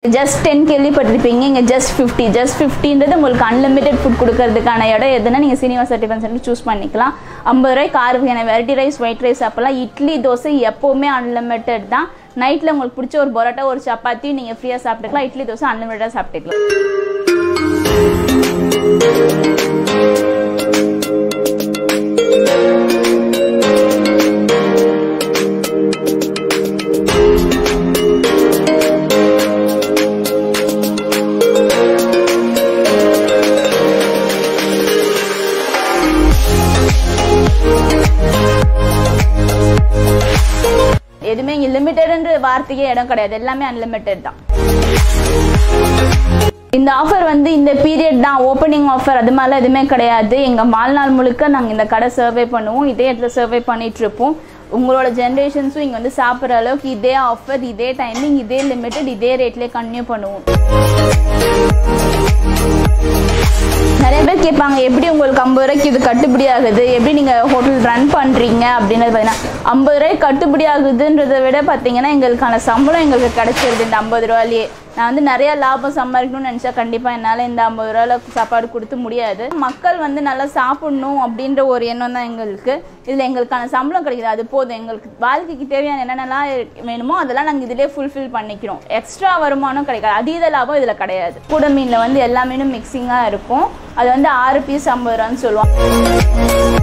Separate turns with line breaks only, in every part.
just ten கேள்விப்பட்டிருப்பீங்க இங்கே just fifty just ஃபிஃப்டின்றது உங்களுக்கு அன்லிமிட்டெட் ஃபுட் கொடுக்கறதுக்கான இடம் எதுனா நீங்கள் சீனிவாசா டிஃபன் சென்டர் சூஸ் பண்ணிக்கலாம் ஐம்பது ரூபாய்க்கு ஆறு வகையான வெரைட்டி ரைஸ் ஒயிட் ரைஸ் அப்போல்லாம் இட்லி தோசை எப்போவுமே அன்லிமிட்டெட் தான் நைட்டில் உங்களுக்கு பிடிச்ச ஒரு பரோட்டா ஒரு சப்பாத்தி நீங்கள் ஃப்ரீயாக சாப்பிட்டுக்கலாம் இட்லி தோசை அன்லிமிட்டடாக சாப்பிட்டுக்கலாம் எதுவுமே இங்கே லிமிட்டட்ன்ற வார்த்தைக்கே இடம் கிடையாது எல்லாமே அன்லிமிட்டட் தான் இந்த ஆஃபர் வந்து இந்த பீரியட் தான் ஓப்பனிங் ஆஃபர் அது மாதிரிலாம் எதுவுமே கிடையாது எங்கள் வாழ்நாள் முழுக்க நாங்கள் இந்த கடை சர்வே பண்ணுவோம் இதே இடத்துல சர்வே பண்ணிட்டு இருப்போம் உங்களோட ஜென்ரேஷன்ஸும் இங்கே வந்து சாப்பிட்ற அளவுக்கு இதே ஆஃபர் இதே டைமிங் இதே லிமிட்டட் இதே ரேட்லேயே கன்டினியூ பண்ணுவோம் நிறைய பேர் கேட்பாங்க எப்படி உங்களுக்கு ஐம்பது ரூபாய்க்கு இது கட்டுப்படி ஆகுது எப்படி நீங்கள் ஹோட்டல் ரன் பண்ணுறீங்க அப்படின்றது பார்த்தீங்கன்னா ஐம்பது ரூபாய்க்கு கட்டுப்படி ஆகுதுன்றதை விட பார்த்தீங்கன்னா எங்களுக்கான சம்பளம் எங்களுக்கு கிடைச்சிருது இந்த ஐம்பது ரூபாயிலேயே நான் வந்து நிறைய லாபம் சம்பாதிக்கணும்னு நினச்சா கண்டிப்பாக என்னால் இந்த ஐம்பது ரூபாயில் சாப்பாடு கொடுத்து முடியாது மக்கள் வந்து நல்லா சாப்பிடணும் அப்படின்ற ஒரு எண்ணம் தான் எங்களுக்கு இதில் எங்களுக்கான சம்பளம் கிடைக்குது அது போதும் எங்களுக்கு வாழ்க்கைக்கு தேவையான என்னென்னலாம் வேணுமோ அதெல்லாம் நாங்கள் இதிலே ஃபுல்ஃபில் பண்ணிக்கிறோம் எக்ஸ்ட்ரா வருமானம் கிடைக்காது அதீத லாபம் இதில் கிடையாது கூட மீனில் வந்து எல்லா மீனும் மிக்சிங்காக இருக்கும் அது வந்து ஆறு பீஸ் ஐம்பது ரூபான்னு சொல்லுவாங்க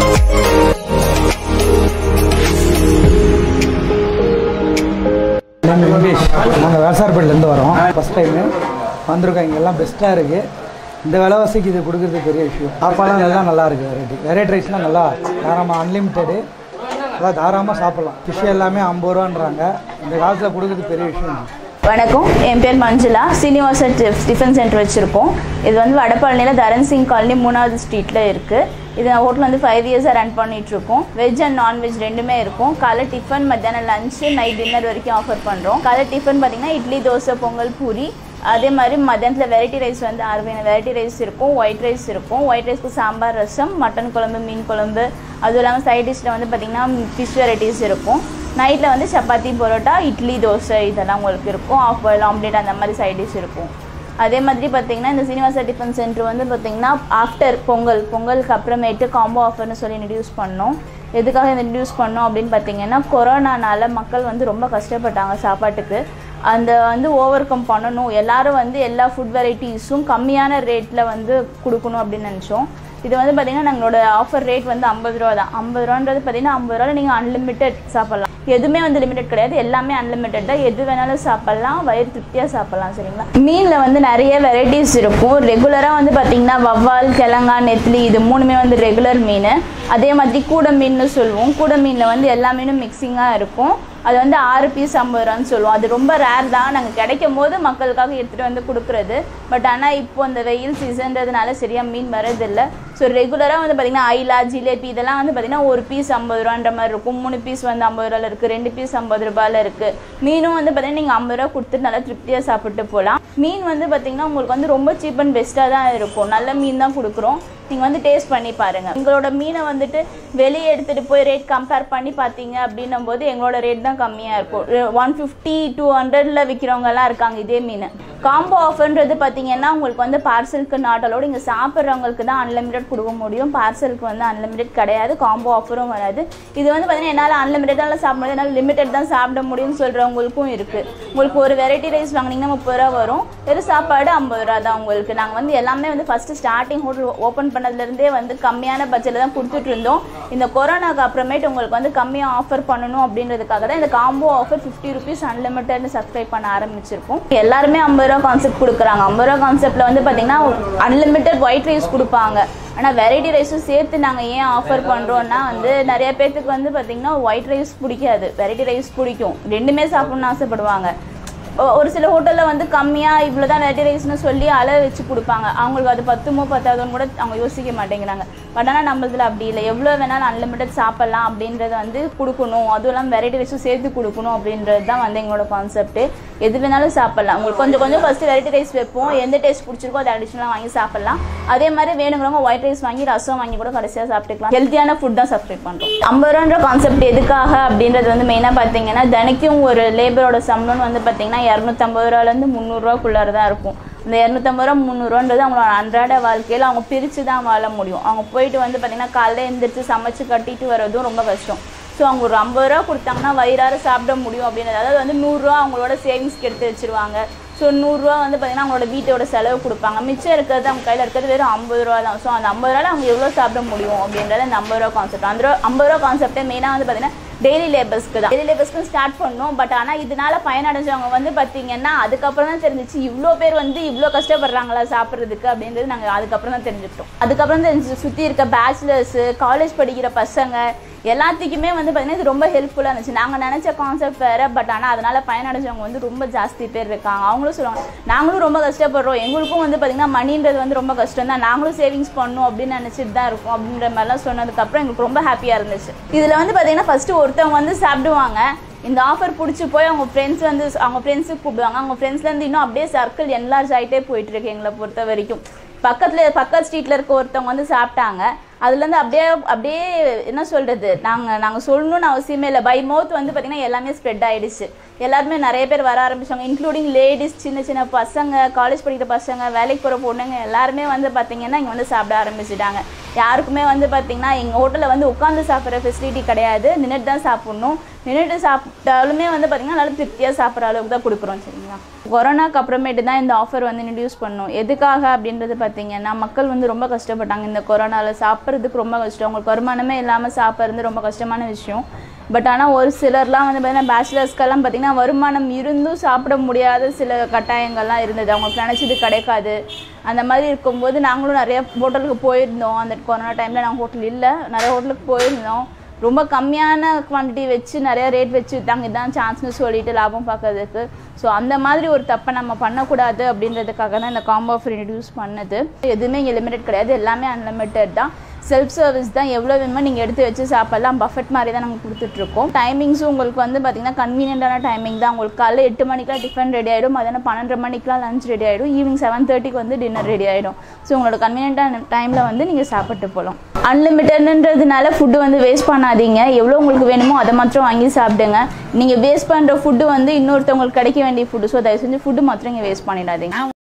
நேம் இங்கிலீஷ் நாங்கள் விவசாயப்பேட்டிலேருந்து வரோம் ஃபஸ்ட் டைமு வந்திருக்கோம் இங்கெல்லாம் பெஸ்ட்டாக இருக்குது இந்த விலைவாசிக்கு இது கொடுக்குறது பெரிய விஷயம் சாப்பாடுலாம் எல்லாம் நல்லா இருக்குது வெரைட்டி வெரைட்டி ரைஸ்லாம் நல்லா தாராளமாக அன்லிமிட்டெடு நல்லா தாராளமாக சாப்பிட்லாம் ஃபிஷ் எல்லாமே ஐம்பது ரூபான்றாங்க இந்த காலத்தில் கொடுக்குறது பெரிய விஷயம்
வணக்கம் என் பேர் மஞ்சுளா சீனிவாச டிஃபன் சென்டர் வச்சுருக்கோம் இது வந்து வடபழனியில் தரன் சிங் காலனி மூணாவது ஸ்ட்ரீட்டில் இருக்குது இது ஹோட்டல் வந்து ஃபைவ் இயர்ஸாக ரன் பண்ணிகிட்ருக்கோம் வெஜ் அண்ட் நான்வெஜ் ரெண்டுமே இருக்கும் காலை டிஃபன் மத்தியானம் லஞ்சு நைட் டின்னர் வரைக்கும் ஆஃபர் பண்ணுறோம் காலை டிஃபன் பார்த்தீங்கன்னா இட்லி தோசை பொங்கல் பூரி அதே மாதிரி மத்தியானத்தில் வெரைட்டி ரைஸ் வந்து ஆறு வகையான வெரைட்டி ரைஸ் இருக்கும் ஒயிட் ரைஸ் இருக்கும் ஒயிட் ரைஸ்க்கு சாம்பார் ரசம் மட்டன் குழம்பு மீன் குழம்பு அதுவும் இல்லாமல் சைட் டிஷ்ஷில் வந்து பார்த்திங்கன்னா ஃபிஷ் வெரைட்டிஸ் இருக்கும் நைட்டில் வந்து சப்பாத்தி பரோட்டா இட்லி தோசை இதெல்லாம் உங்களுக்கு இருக்கும் ஆஃப் பாயில் ஆம்லேட் அந்த மாதிரி சைட் டிஷ் இருக்கும் அதே மாதிரி பார்த்தீங்கன்னா இந்த சீனிவாசா டிஃபன் சென்டர் வந்து பார்த்தீங்கன்னா ஆஃப்டர் பொங்கல் பொங்கலுக்கு அப்புறமேட்டு காம்போ ஆஃபர்னு சொல்லி இன்ட்ரடியூஸ் பண்ணோம் எதுக்காக இந்த இன்ட்ரடியூஸ் பண்ணோம் அப்படின்னு பார்த்தீங்கன்னா கொரோனானால மக்கள் வந்து ரொம்ப கஷ்டப்பட்டாங்க சாப்பாட்டுக்கு அந்த வந்து ஓவர் கம் பண்ணணும் எல்லாரும் வந்து எல்லா ஃபுட் வெரைட்டிஸும் கம்மியான ரேட்டில் வந்து கொடுக்கணும் அப்படின்னு நினச்சோம் இது வந்து பார்த்தீங்கன்னா நம்மளோட ஆஃபர் ரேட் வந்து ஐம்பது ரூபா தான் ஐம்பது ரூபான்றது பார்த்தீங்கன்னா ஐம்பது ரூபாவில் நீங்கள் அன்லிமிட்டெட் சாப்பிட்லாம் எதுவுமே வந்து லிமிடெட் கிடையாது எல்லாமே அன்லிமிட்டட் தான் எது வேணாலும் சாப்பிட்லாம் வயிறு திருப்தியாக சாப்பிட்லாம் சரிங்களா மீனில் வந்து நிறைய வெரைட்டிஸ் இருக்கும் ரெகுலராக வந்து பார்த்தீங்கன்னா வவ்வால் கிழங்கா நெத்திலி இது மூணுமே வந்து ரெகுலர் மீன் அதே மாதிரி கூட மீன்னு சொல்லுவோம் கூட மீனில் வந்து எல்லா மீனும் மிக்சிங்காக இருக்கும் அது வந்து ஆறு பீஸ் ஐம்பது ரூபான்னு சொல்லுவோம் அது ரொம்ப ரேர் தான் நாங்கள் கிடைக்கும் போது மக்களுக்காக எடுத்துகிட்டு வந்து கொடுக்குறது பட் ஆனால் இப்போ அந்த வெயில் சீசன்றதுனால சரியாக மீன் வரதில்லை ஸோ ரெகுலராக வந்து பார்த்திங்கன்னா ஐலா ஜிலேபி இதெல்லாம் வந்து பார்த்திங்கன்னா ஒரு பீஸ் ஐம்பது ரூபான்ற மாதிரி இருக்கும் மூணு பீஸ் வந்து ஐம்பது ரூபாயில் இருக்குது ரெண்டு பீஸ் ஐம்பது ரூபாயில் இருக்குது மீனும் வந்து பார்த்திங்கன்னா நீங்கள் ஐம்பது ரூபா கொடுத்துட்டு நல்லா திருப்தியாக சாப்பிட்டு போகலாம் மீன் வந்து பார்த்திங்கன்னா உங்களுக்கு வந்து ரொம்ப சீப் அண்ட் பெஸ்ட்டாக தான் இருக்கும் நல்ல மீன் தான் கொடுக்குறோம் நீங்கள் வந்து டேஸ்ட் பண்ணி பாருங்கள் எங்களோட மீனை வந்துட்டு வெளியே எடுத்துகிட்டு போய் ரேட் கம்பேர் பண்ணி பார்த்தீங்க அப்படின்னும் போது எங்களோட ரேட் தான் கம்மியாக இருக்கும் ஒன் ஃபிஃப்டி டூ ஹண்ட்ரடில் விற்கிறவங்கலாம் இருக்காங்க இதே மீன் காம்போ ஆஃபர்ன்றது பார்த்தீங்கன்னா உங்களுக்கு வந்து பார்சலுக்கு நாட்டலோடு இங்கே சாப்பிட்றவங்களுக்கு தான் அன்லிமிட்டட் கொடுக்க முடியும் பார்சலுக்கு வந்து அன்லிமிட்டட் கிடையாது காம்போ ஆஃபரும் வராது இது வந்து பார்த்தீங்கன்னா என்னால் அன்லிமிட்டடால சாப்பிட முடியாது என்னால் லிமிட்டட் தான் சாப்பிட முடியும்னு சொல்கிறவங்களுக்கும் இருக்குது உங்களுக்கு ஒரு வெரைட்டி ரைஸ் வாங்கினீங்கன்னா முப்பது ரூபா வரும் வெறும் சாப்பாடு ஐம்பது ரூபா தான் உங்களுக்கு நாங்கள் வந்து எல்லாமே வந்து ஃபஸ்ட்டு ஸ்டார்டிங் ஹோட்டல் ஓப்பன் பண்ணதுலேருந்தே வந்து கம்மியான பட்ஜெட்டில் தான் கொடுத்துட்டு இருந்தோம் இந்த கொரோனாக்கு அப்புறமேட்டு உங்களுக்கு வந்து கம்மியாக ஆஃபர் பண்ணணும் அப்படின்றதுக்காக தான் இந்த காம்போ ஆஃபர் ஃபிஃப்டி ருபீஸ் அன்லிமிட்டட்னு சப்ஸ்கிரைப் பண்ண ஆரம்பிச்சிருக்கோம் எல்லாருமே ஐம்பது ரூபா கான்செப்ட் கொடுக்குறாங்க ஐம்பது ரூபா கான்செப்டில் வந்து பார்த்தீங்கன்னா அன்லிமிட்டட் ஒயிட் ரைஸ் கொடுப்பாங்க ஆனால் வெரைட்டி ரைஸும் சேர்த்து நாங்கள் ஏன் ஆஃபர் பண்ணுறோன்னா வந்து நிறைய பேர்த்துக்கு வந்து பார்த்திங்கன்னா ஒயிட் ரைஸ் பிடிக்காது வெரைட்டி ரைஸ் பிடிக்கும் ரெண்டுமே சாப்பிட்ணுன்னு ஆசைப்படுவாங்க ஒ- ஒரு சில ஹோட்டலில் வந்து கம்மியாக இவ்வளோ தான் வெரைட்டி ரைஸ்னு சொல்லி அளவு வச்சு கொடுப்பாங்க அவங்களுக்கு அது பத்துமோ பத்தாதோன்னு கூட அவங்க யோசிக்க மாட்டேங்கிறாங்க பட் ஆனால் நம்மளதுல அப்படி இல்லை எவ்வளோ வேணாலும் அன்லிமிட்டட் சாப்பிட்லாம் அப்படின்றத வந்து கொடுக்கணும் அதுவும் இல்லாமல் வெரைட்டி ரைஸும் சேர்த்து கொடுக்கணும் அப்படின்றது தான் வந்து எங்களோட கான்செப்ட்டு எது வேணாலும் சாப்பிட்லாம் உங்களுக்கு கொஞ்சம் கொஞ்சம் ஃபஸ்ட்டு வெரைட்டி ரைஸ் வைப்போம் எந்த டேஸ்ட் பிடிச்சிருக்கோ அதை அடிஷ்னலாக வாங்கி சாப்பிட்லாம் அதே மாதிரி வேணுங்கிறவங்க ஒயிட் ரைஸ் வாங்கி ரசம் வாங்கி கூட கடைசியாக சாப்பிட்டுக்கலாம் ஹெல்த்தியான ஃபுட் தான் சப்ஸ்கிரைப் பண்ணுறோம் ஐம்பது ரூபான்ற கான்செப்ட் எதுக்காக அப்படின்றது வந்து மெயினாக பார்த்தீங்கன்னா தினைக்கும் ஒரு லேபரோட சம்பளம்னு வந்து பார்த்தீங்கன்னா பார்த்தீங்கன்னா இரநூத்தம்பது ரூபாலேருந்து முந்நூறுரூவாக்குள்ளார தான் இருக்கும் இந்த இரநூத்தம்பது ரூபா முந்நூறுவான்றது அவங்களோட அன்றாட வாழ்க்கையில் அவங்க பிரித்து தான் வாழ முடியும் அவங்க போயிட்டு வந்து பார்த்தீங்கன்னா காலைல எழுந்திரிச்சு சமைச்சு கட்டிட்டு வர்றதும் ரொம்ப கஷ்டம் ஸோ அவங்க ஒரு ஐம்பது ரூபா கொடுத்தாங்கன்னா வயிறார சாப்பிட முடியும் அப்படின்றது அதாவது வந்து நூறுரூவா அவங்களோட சேவிங்ஸ்க்கு எடுத்து வச்சிருவாங்க ஸோ நூறுரூவா வந்து பார்த்தீங்கன்னா அவங்களோட வீட்டோட செலவு கொடுப்பாங்க மிச்சம் இருக்கிறது அவங்க கையில் இருக்கிறது வெறும் ஐம்பது ரூபா தான் ஸோ அந்த ஐம்பது ரூபாயில் அவங்க எவ்வளோ சாப்பிட முடியும் அப்படின்றது அந்த ஐம்பது ரூபா கான்செப்ட் அந்த ரூபா ஐம்பது ரூபா கான்செப்டே மெயினாக வந்து பார்த்தீங்கன்னா டெய்லி லேபர்ஸ்க்கு தான் டெய்லி லேபர்ஸ்க்கு ஸ்டார்ட் பண்ணோம் பட் ஆனால் இதனால பயனடைஞ்சவங்க வந்து பார்த்தீங்கன்னா அதுக்கப்புறம் தான் தெரிஞ்சிச்சு இவ்வளோ பேர் வந்து இவ்வளோ கஷ்டப்படுறாங்களா சாப்பிட்றதுக்கு அப்படின்றது நாங்கள் அதுக்கப்புறம் தான் தெரிஞ்சுக்கிட்டோம் அதுக்கப்புறம் தெரிஞ்சு சுற்றி இருக்க பேச்சுலர்ஸு காலேஜ் படிக்கிற பசங்க எல்லாத்துக்குமே வந்து பார்த்தீங்கன்னா இது ரொம்ப ஹெல்ப்ஃபுல்லாக இருந்துச்சு நாங்கள் நினச்ச கான்செப்ட் வேறு பட் ஆனால் அதனால் பயனடைஞ்சவங்க வந்து ரொம்ப ஜாஸ்தி பேர் இருக்காங்க அவங்களும் சொல்லுவாங்க நாங்களும் ரொம்ப கஷ்டப்படுறோம் எங்களுக்கும் வந்து பார்த்திங்கன்னா மணின்றது வந்து ரொம்ப கஷ்டம் தான் நாங்களும் சேவிங்ஸ் பண்ணணும் அப்படின்னு நினச்சிட்டு தான் இருக்கோம் அப்படின்ற மாதிரிலாம் சொன்னதுக்கப்புறம் எங்களுக்கு ரொம்ப ஹாப்பியாக இருந்துச்சு இதில் வந்து பார்த்திங்கன்னா ஃபஸ்ட்டு ஒருத்தவங்க வந்து சாப்பிடுவாங்க இந்த ஆஃபர் பிடிச்சி போய் அவங்க ஃப்ரெண்ட்ஸ் வந்து அவங்க ஃப்ரெண்ட்ஸுக்கு கூப்பிடுவாங்க அவங்க ஃப்ரெண்ட்ஸ்லேருந்து இன்னும் அப்படியே சர்க்கிள் என்லார்ஜ் ஆகிட்டே போயிட்டு இருக்கு எங்களை பொறுத்த வரைக்கும் பக்கத்தில் பக்கத்து ஸ்ட்ரீட்டில் இருக்க ஒருத்தவங்க வந்து சாப்பிட்டாங்க அதுலேருந்து அப்படியே அப்படியே என்ன சொல்கிறது நாங்கள் நாங்கள் சொல்லணும்னு அவசியமே இல்லை பை மவுத் வந்து பார்த்திங்கன்னா எல்லாமே ஸ்ப்ரெட் ஆகிடுச்சு எல்லாருமே நிறைய பேர் வர ஆரம்பிச்சாங்க இன்க்ளூடிங் லேடிஸ் சின்ன சின்ன பசங்க காலேஜ் படிக்கிற பசங்க வேலைக்கு போகிற பொண்ணுங்க எல்லாருமே வந்து பார்த்திங்கன்னா இங்கே வந்து சாப்பிட ஆரம்பிச்சிட்டாங்க யாருக்குமே வந்து பார்த்திங்கன்னா எங்கள் ஹோட்டலில் வந்து உட்காந்து சாப்பிட்ற ஃபெசிலிட்டி கிடையாது நின்றுட்டு தான் சாப்பிட்ணும் நின்றுட்டு சாப்பிட்டாலுமே வந்து பார்த்திங்கன்னா நல்லா திருப்தியாக சாப்பிட்ற அளவுக்கு தான் கொடுக்குறோம் சரிங்களா கொரோனாக்கு அப்புறமேட்டு தான் இந்த ஆஃபர் வந்து இன்ட்ரடியூஸ் பண்ணோம் எதுக்காக அப்படின்றது பார்த்தீங்கன்னா மக்கள் வந்து ரொம்ப கஷ்டப்பட்டாங்க இந்த கொரோனாவில் சாப்பிட்றதுக்கு ரொம்ப கஷ்டம் அவங்களுக்கு வருமானமே இல்லாமல் சாப்பிட்றது ரொம்ப கஷ்டமான விஷயம் பட் ஆனால் ஒரு சிலர்லாம் வந்து பார்த்தீங்கன்னா பேச்சுலர்ஸ்க்கெல்லாம் பார்த்தீங்கன்னா வருமானம் இருந்தும் சாப்பிட முடியாத சில கட்டாயங்கள்லாம் இருந்தது அவங்களுக்கு நினச்சது கிடைக்காது அந்த மாதிரி இருக்கும்போது நாங்களும் நிறைய ஹோட்டலுக்கு போயிருந்தோம் அந்த கொரோனா டைமில் நாங்கள் ஹோட்டல் இல்லை நிறைய ஹோட்டலுக்கு போயிருந்தோம் ரொம்ப கம்மியான குவான்டிட்டி வச்சு நிறைய ரேட் வச்சு விட்டாங்க இதான் சான்ஸ்னு சொல்லிட்டு லாபம் பார்க்கறதுக்கு ஸோ அந்த மாதிரி ஒரு தப்பை நம்ம பண்ணக்கூடாது அப்படின்றதுக்காக தான் இந்த காம்போ ஆஃபர் இன்ட்ரடியூஸ் பண்ணது எதுவுமே இங்கே லிமிடெட் கிடையாது எல்லாமே அன்லிமிட்டட் தான் செல்ஃப் சர்வீஸ் தான் எவ்வளோ வேணுமோ நீங்கள் எடுத்து வச்சு சாப்பிடலாம் பஃபெட் மாதிரி தான் நாங்கள் கொடுத்துட்ருக்கோம் டைமிங்ஸும் உங்களுக்கு வந்து பார்த்திங்கன்னா கன்வீனியன்டான டைமிங் தான் உங்களுக்கு காலைல எட்டு மணிக்கெலாம் டிஃபன் ரெடி ஆகிடும் மதியானம் பன்னெண்டரை மணிக்கெலாம் லஞ்ச் ரெடி ஆகிடும் ஈவினிங் செவன் தேர்ட்டிக்கு வந்து டின்னர் ரெடி ஆகிடும் ஸோ உங்களோட கன்வீனியன்டான டைமில் வந்து நீங்கள் சாப்பிட்டு போகலாம் அன்லிமிட்டட்ன்றதுனால ஃபுட்டு வந்து வேஸ்ட் பண்ணாதீங்க எவ்வளோ உங்களுக்கு வேணுமோ அதை மாத்திரம் வாங்கி சாப்பிடுங்க நீங்கள் வேஸ்ட் பண்ணுற ஃபுட்டு வந்து இன்னொருத்தவங்களுக்கு கிடைக்க வேண்டிய ஃபுட்டு ஸோ தயவு செஞ்சு ஃபுட்டு மாத்திரம் இங்கே வேஸ்ட் பண்ணிடாதீங்க